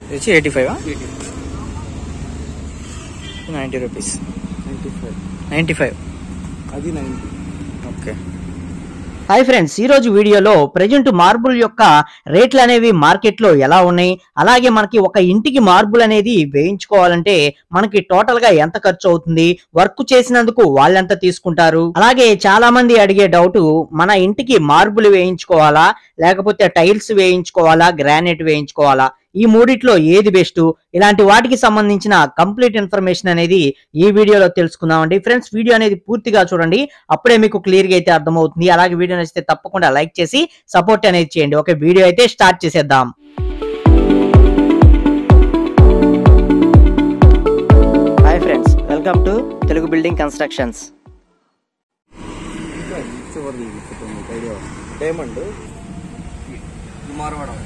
వచ్చి eighty five eighty ninety rupees ninety five ninety five అది ninety okay hi friends ఈ రోజు వీడియోలో ప్రజెంట్ మార్బుల్ యొక్క రేట్లు అనేవి మార్కెట్ లో ఎలా ఉన్నాయి అలాగే మనకి ఒక ఇంటికి మార్బుల్ అనేది వేయించుకోవాలంటే మనకి టోటల్ గా ఎంత ఖర్చు అవుతుంది వర్క్ చేసినందుకు వాళ్ళు ఎంత తీసుకుంటారు అలాగే చాలా మంది అడిగే డౌట్ మన ఇంటికి మార్బుల్ వేయించుకోవాలా లేకపోతే టైల్స్ వేయించుకోవాలా గ్రానైట్ వేయించుకోవాలా ఈ మూడిట్లో ఏది బెస్ట్ ఇలాంటి వాటికి సంబంధించిన కంప్లీట్ ఇన్ఫర్మేషన్ అనేది ఈ వీడియోలో తెలుసుకుందామండి ఫ్రెండ్స్ వీడియో అనేది పూర్తిగా చూడండి అప్పుడే మీకు క్లియర్ గా అయితే అర్థమవుతుంది అలాగే వీడియో నచ్చితే తప్పకుండా లైక్ చేసి సపోర్ట్ అనేది చేయండి ఓకే వీడియో అయితే స్టార్ట్ చేసేద్దాం hi friends welcome to Telugu building constructions ఇంకా చివరిది చెప్పండి మీకు ఐడియా డైమండ్ మార్వాడ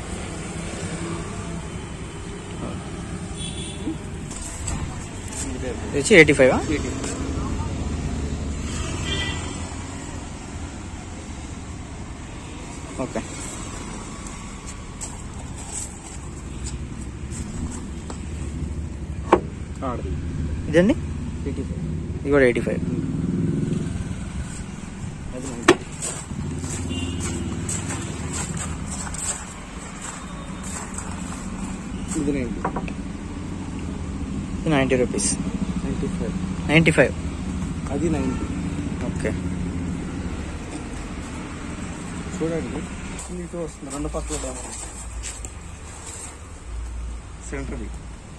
వచ్చి ఎయిటీ ఫైవ్ ఎయిటీ ఓకే ఆడది ఇదండి ఎయిటీ ఫైవ్ ఇది కూడా ఎయిటీ ఫైవ్ అది నైంటీ ఇది నైంటీ ఇది ninety rupees ninety five ninety five అది నైంటీ ఓకే చూడండి నీతో వస్తుంది రెండు పక్కల డ్యామేజ్ సెంటర్ది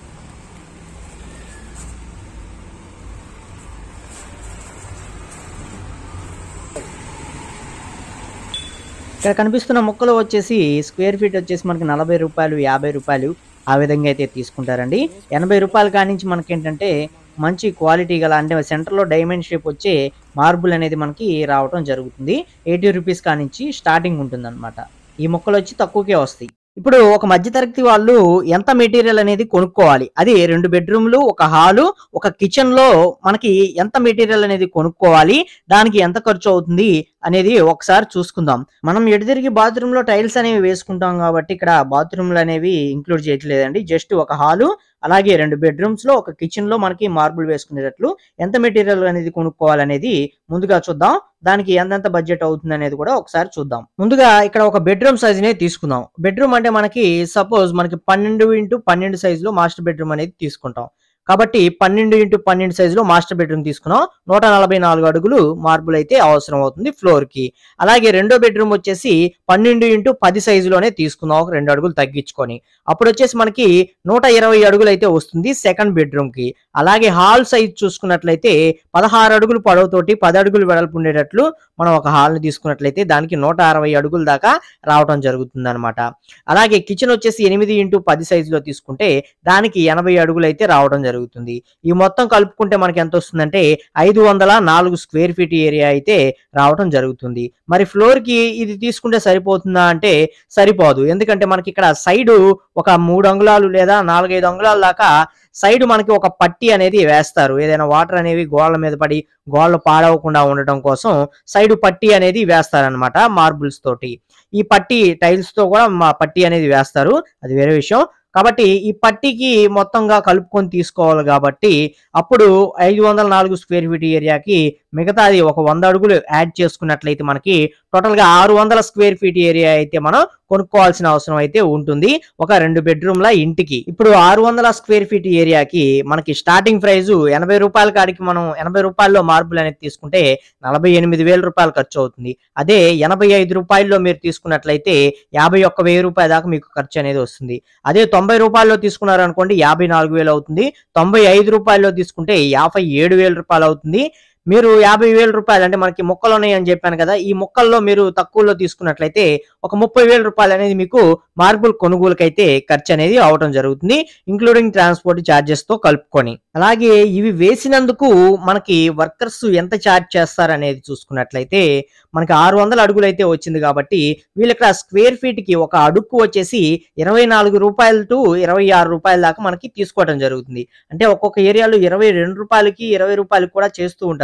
ఇక్కడ కనిపిస్తున్న మొక్కలు వచ్చేసి స్క్వేర్ ఫీట్ వచ్చేసి మనకి నలభై రూపాయలు యాభై రూపాయలు ఆ విధంగా అయితే తీసుకుంటారండి ఎనభై రూపాయల కానించి మనకి ఏంటంటే మంచి క్వాలిటీ గల అంటే సెంటర్లో డైమండ్ షేప్ వచ్చే మార్బుల్ అనేది మనకి రావటం జరుగుతుంది ఎయిటీ రూపీస్ కానించి స్టార్టింగ్ ఉంటుంది ఈ మొక్కలు వచ్చి తక్కువకే వస్తాయి ఇప్పుడు ఒక మధ్యతరగతి వాళ్ళు ఎంత మెటీరియల్ అనేది కొనుక్కోవాలి అది రెండు బెడ్రూమ్లు ఒక హాలు ఒక కిచెన్ లో మనకి ఎంత మెటీరియల్ అనేది కొనుక్కోవాలి దానికి ఎంత ఖర్చు అవుతుంది అనేది ఒకసారి చూసుకుందాం మనం ఎడదిరిగి బాత్రూమ్ లో టైల్స్ అనేవి వేసుకుంటాం కాబట్టి ఇక్కడ బాత్రూమ్లు అనేవి ఇంక్లూడ్ చేయట్లేదండి జస్ట్ ఒక హాలు అలాగే రెండు బెడ్రూమ్స్ లో ఒక కిచెన్ లో మనకి మార్బుల్ వేసుకునేటట్లు ఎంత మెటీరియల్ అనేది కొనుక్కోవాలనేది ముందుగా చూద్దాం దానికి ఎంతెంత బడ్జెట్ అవుతుంది అనేది కూడా ఒకసారి చూద్దాం ముందుగా ఇక్కడ ఒక బెడ్రూమ్ సైజ్ నే తీసుకుందాం బెడ్రూమ్ అంటే మనకి సపోజ్ మనకి పన్నెండు ఇంటూ పన్నెండు సైజ్ లో మాస్టర్ బెడ్రూమ్ అనేది తీసుకుంటాం కాబట్టి పన్నెండు ఇంటూ పన్నెండు సైజులో మాస్టర్ బెడ్రూమ్ తీసుకున్నాం నూట నలభై నాలుగు అడుగులు మార్బుల్ అయితే అవసరం అవుతుంది ఫ్లోర్ కి అలాగే రెండో బెడ్రూమ్ వచ్చేసి పన్నెండు ఇంటూ పది సైజులోనే తీసుకుందాం ఒక రెండు అడుగులు తగ్గించుకొని అప్పుడు వచ్చేసి మనకి నూట ఇరవై అడుగులు అయితే వస్తుంది సెకండ్ బెడ్రూమ్ కి అలాగే హాల్ సైజ్ చూసుకున్నట్లయితే పదహారు అడుగులు పొడవుతోటి పది అడుగులు వెడల్పు ఉండేటట్లు మనం ఒక హాల్ ని తీసుకున్నట్లయితే దానికి నూట అరవై అడుగుల దాకా రావడం జరుగుతుంది అనమాట అలాగే కిచెన్ వచ్చేసి ఎనిమిది ఇంటూ పది సైజులో తీసుకుంటే దానికి ఎనభై అడుగులు అయితే రావడం జరుగుతుంది ఈ మొత్తం కలుపుకుంటే మనకి ఎంత వస్తుందంటే ఐదు వందల నాలుగు స్క్వేర్ ఫీట్ ఏరియా అయితే రావడం జరుగుతుంది మరి ఫ్లోర్ కి ఇది తీసుకుంటే సరిపోతుందా అంటే సరిపోదు ఎందుకంటే మనకి ఇక్కడ సైడ్ ఒక మూడు అంగుళాలు లేదా నాలుగైదు అంగుళాల దాకా సైడ్ మనకి ఒక పట్టి అనేది వేస్తారు ఏదైనా వాటర్ అనేవి గోడల మీద పడి గోడలు పాడవకుండా ఉండటం కోసం సైడ్ పట్టి అనేది వేస్తారనమాట మార్బుల్స్ తోటి ఈ పట్టి టైల్స్ తో కూడా మా పట్టి అనేది వేస్తారు అది వేరే విషయం కాబట్టి ఈ పట్టికి మొత్తంగా కలుపుకొని తీసుకోవాలి కాబట్టి అప్పుడు ఐదు వందల నాలుగు స్క్వేర్ ఫీట్ ఏరియాకి మిగతాది ఒక వంద అడుగులు యాడ్ చేసుకున్నట్లయితే మనకి టోటల్ గా ఆరు వందల స్క్వేర్ ఫీట్ ఏరియా అయితే మనం కొనుక్కోవాల్సిన అవసరం అయితే ఉంటుంది ఒక రెండు బెడ్రూమ్ల ఇంటికి ఇప్పుడు ఆరు వందల స్క్వేర్ ఫీట్ ఏరియాకి మనకి స్టార్టింగ్ ప్రైస్ ఎనభై రూపాయల కాడికి మనం ఎనభై రూపాయల్లో మార్బుల్ అనేది తీసుకుంటే నలభై ఎనిమిది వేల రూపాయలు ఖర్చు అవుతుంది అదే ఎనభై ఐదు రూపాయల్లో మీరు తీసుకున్నట్లయితే యాభై ఒక్క వెయ్యి రూపాయల దాకా మీకు ఖర్చు అనేది వస్తుంది అదే తొంభై రూపాయల్లో తీసుకున్నారు అనుకోండి యాభై నాలుగు వేలు అవుతుంది తొంభై ఐదు రూపాయల్లో తీసుకుంటే యాభై ఏడు వేల రూపాయలు అవుతుంది మీరు యాభై వేల రూపాయలు అంటే మనకి మొక్కలు ఉన్నాయి అని చెప్పాను కదా ఈ మొక్కల్లో మీరు తక్కువలో తీసుకున్నట్లయితే ఒక ముప్పై వేల రూపాయలు అనేది మీకు మార్బుల్ కొనుగోలుకైతే ఖర్చు అనేది అవటం జరుగుతుంది ఇంక్లూడింగ్ ట్రాన్స్పోర్ట్ ఛార్జెస్ తో కలుపుకొని అలాగే ఇవి వేసినందుకు మనకి వర్కర్స్ ఎంత ఛార్జ్ చేస్తారు అనేది చూసుకున్నట్లయితే మనకి ఆరు వందల అడుగులు అయితే వచ్చింది కాబట్టి వీళ్ళు ఇక్కడ స్క్వేర్ ఫీట్ కి ఒక అడుక్కు వచ్చేసి ఇరవై నాలుగు రూపాయలు టు ఇరవై ఆరు రూపాయల దాకా మనకి తీసుకోవడం జరుగుతుంది అంటే ఒక్కొక్క ఏరియాలో ఇరవై రెండు రూపాయలకి ఇరవై రూపాయలకి కూడా చేస్తూ ఉంటారు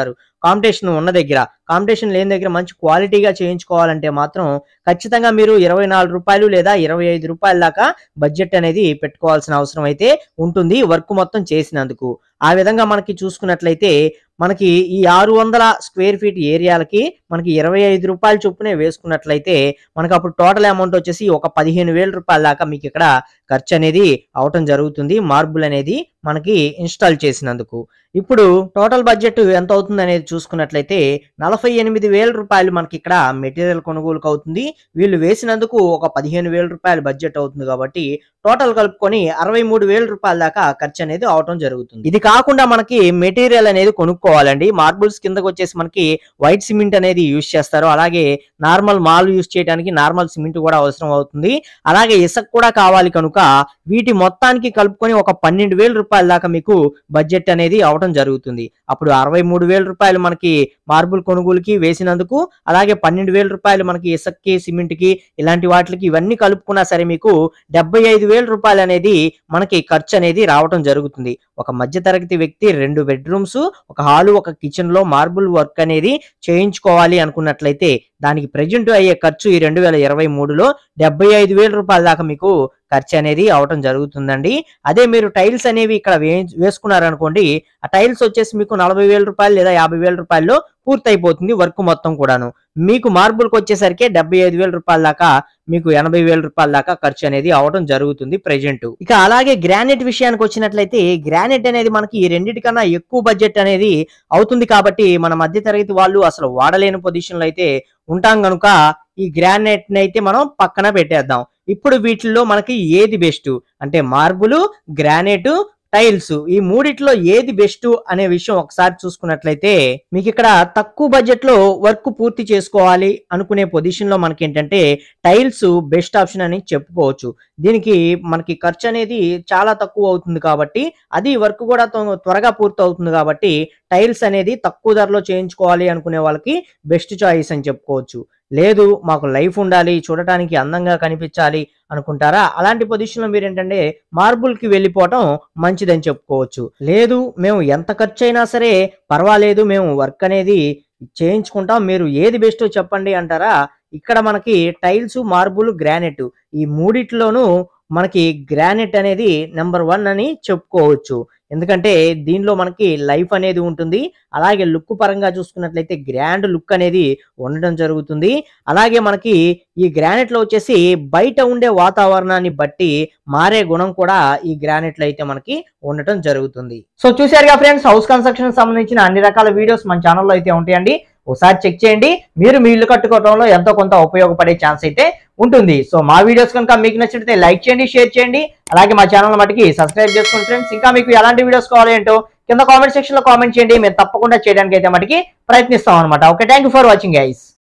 కాంపిటీషన్ ఉన్న దగ్గర కాంపిటీషన్ లేని దగ్గర మంచి క్వాలిటీగా చేయించుకోవాలంటే మాత్రం ఖచ్చితంగా మీరు ఇరవై నాలుగు రూపాయలు లేదా ఇరవై ఐదు రూపాయల దాకా బడ్జెట్ అనేది పెట్టుకోవాల్సిన అవసరం అయితే ఉంటుంది వర్క్ మొత్తం చేసినందుకు ఆ విధంగా మనకి చూసుకున్నట్లయితే మనకి ఈ ఆరు వందల స్క్వేర్ ఫీట్ ఏరియాలకి మనకి ఇరవై ఐదు రూపాయల చొప్పునే వేసుకున్నట్లయితే మనకు అప్పుడు టోటల్ అమౌంట్ వచ్చేసి ఒక పదిహేను వేల రూపాయల దాకా మీకు ఇక్కడ ఖర్చు అనేది అవటం జరుగుతుంది మార్బుల్ అనేది మనకి ఇన్స్టాల్ చేసినందుకు ఇప్పుడు టోటల్ బడ్జెట్ ఎంత అవుతుంది అనేది చూసుకున్నట్లయితే నలభై ఎనిమిది వేల రూపాయలు మనకి ఇక్కడ మెటీరియల్ కొనుగోలుకు అవుతుంది వీళ్ళు వేసినందుకు ఒక పదిహేను వేల రూపాయల బడ్జెట్ అవుతుంది కాబట్టి టోటల్ కలుపుకొని అరవై మూడు వేల రూపాయల దాకా ఖర్చు అనేది అవటం జరుగుతుంది ఇది కాకుండా మనకి మెటీరియల్ అనేది కొనుక్కోవాలండి మార్బుల్స్ కిందకు వచ్చేసి మనకి వైట్ సిమెంట్ అనేది యూజ్ చేస్తారు అలాగే నార్మల్ మాల్ యూజ్ చేయడానికి నార్మల్ సిమెంట్ కూడా అవసరం అవుతుంది అలాగే ఇసుక కూడా కావాలి కనుక వీటి మొత్తానికి కలుపుకొని ఒక పన్నెండు వేల రూపాయల దాకా మీకు బడ్జెట్ అనేది అవటం జరుగుతుంది అప్పుడు అరవై మూడు వేల రూపాయలు మనకి మార్బుల్ కొనుగోలుకి వేసినందుకు అలాగే పన్నెండు వేల రూపాయలు మనకి ఇసుక్కి సిమెంట్ కి ఇలాంటి వాటికి ఇవన్నీ కలుపుకున్నా సరే మీకు డెబ్బై ఐదు వేల రూపాయలు అనేది మనకి ఖర్చు అనేది రావటం జరుగుతుంది ఒక మధ్యతరగతి వ్యక్తి రెండు బెడ్రూమ్స్ ఒక హాలు ఒక కిచెన్ లో మార్బుల్ వర్క్ అనేది చేయించుకోవాలి అనుకున్నట్లయితే దానికి ప్రజెంట్ అయ్యే ఖర్చు ఈ రెండు వేల ఇరవై మూడులో డెబ్బై ఐదు వేల రూపాయల దాకా మీకు ఖర్చు అనేది అవటం జరుగుతుందండి అదే మీరు టైల్స్ అనేవి ఇక్కడ వే వేసుకున్నారనుకోండి ఆ టైల్స్ వచ్చేసి మీకు నలభై వేల రూపాయలు లేదా యాభై వేల రూపాయల్లో పూర్తయిపోతుంది వర్క్ మొత్తం కూడాను మీకు మార్బుల్కి వచ్చేసరికి డెబ్బై ఐదు వేల రూపాయల దాకా మీకు ఎనభై వేల రూపాయల దాకా ఖర్చు అనేది అవడం జరుగుతుంది ప్రెజెంట్ ఇక అలాగే గ్రానైట్ విషయానికి వచ్చినట్లయితే గ్రానైట్ అనేది మనకి ఈ రెండింటికన్నా ఎక్కువ బడ్జెట్ అనేది అవుతుంది కాబట్టి మన మధ్య తరగతి వాళ్ళు అసలు వాడలేని పొజిషన్ లో అయితే ఉంటాం కనుక ఈ గ్రానైట్ ని అయితే మనం పక్కన పెట్టేద్దాం ఇప్పుడు వీటిల్లో మనకి ఏది బెస్ట్ అంటే మార్బుల్ గ్రానైట్ టైల్స్ ఈ మూడిట్లో ఏది బెస్ట్ అనే విషయం ఒకసారి చూసుకున్నట్లయితే మీకు ఇక్కడ తక్కువ బడ్జెట్ లో వర్క్ పూర్తి చేసుకోవాలి అనుకునే పొజిషన్ లో మనకి ఏంటంటే టైల్స్ బెస్ట్ ఆప్షన్ అని చెప్పుకోవచ్చు దీనికి మనకి ఖర్చు అనేది చాలా తక్కువ అవుతుంది కాబట్టి అది వర్క్ కూడా త్వ- త్వరగా పూర్తి అవుతుంది కాబట్టి టైల్స్ అనేది తక్కువ ధరలో చేయించుకోవాలి అనుకునే వాళ్ళకి బెస్ట్ చాయిస్ అని చెప్పుకోవచ్చు లేదు మాకు లైఫ్ ఉండాలి చూడటానికి అందంగా కనిపించాలి అనుకుంటారా అలాంటి పొజిషన్ లో మీరు ఏంటంటే మార్బుల్ కి వెళ్ళిపోవటం మంచిదని చెప్పుకోవచ్చు లేదు మేము ఎంత ఖర్చు అయినా సరే పర్వాలేదు మేము వర్క్ అనేది చేయించుకుంటాం మీరు ఏది బెస్టో చెప్పండి అంటారా ఇక్కడ మనకి టైల్స్ మార్బుల్ గ్రానైట్ ఈ మూడిట్లోనూ మనకి గ్రానైట్ అనేది నెంబర్ వన్ అని చెప్పుకోవచ్చు ఎందుకంటే దీనిలో మనకి లైఫ్ అనేది ఉంటుంది అలాగే లుక్ పరంగా చూసుకున్నట్లయితే గ్రాండ్ లుక్ అనేది ఉండడం జరుగుతుంది అలాగే మనకి ఈ గ్రానైట్ లో వచ్చేసి బయట ఉండే వాతావరణాన్ని బట్టి మారే గుణం కూడా ఈ గ్రానైట్ లో అయితే మనకి ఉండటం జరుగుతుంది సో చూసారుగా ఫ్రెండ్స్ హౌస్ కన్స్ట్రక్షన్ సంబంధించిన అన్ని రకాల వీడియోస్ మన ఛానల్లో అయితే ఉంటాయండి ఒకసారి చెక్ చేయండి మీరు మీ ఇల్లు కట్టుకోవడంలో ఎంతో కొంత ఉపయోగపడే ఛాన్స్ అయితే ఉంటుంది సో మా వీడియోస్ కనుక మీకు నచ్చితే లైక్ చేయండి షేర్ చేయండి అలాగే మా ఛానల్ మటుకి సబ్స్క్రైబ్ చేసుకోండి ఫ్రెండ్స్ ఇంకా మీకు ఎలాంటి వీడియోస్ కావాలి ఏంటో కింద కామెంట్ సెక్షన్ లో కామెంట్ చేయండి మేము తప్పకుండా చేయడానికి అయితే మటుకి ప్రయత్నిస్తాం అనమాట okay thank for watching guys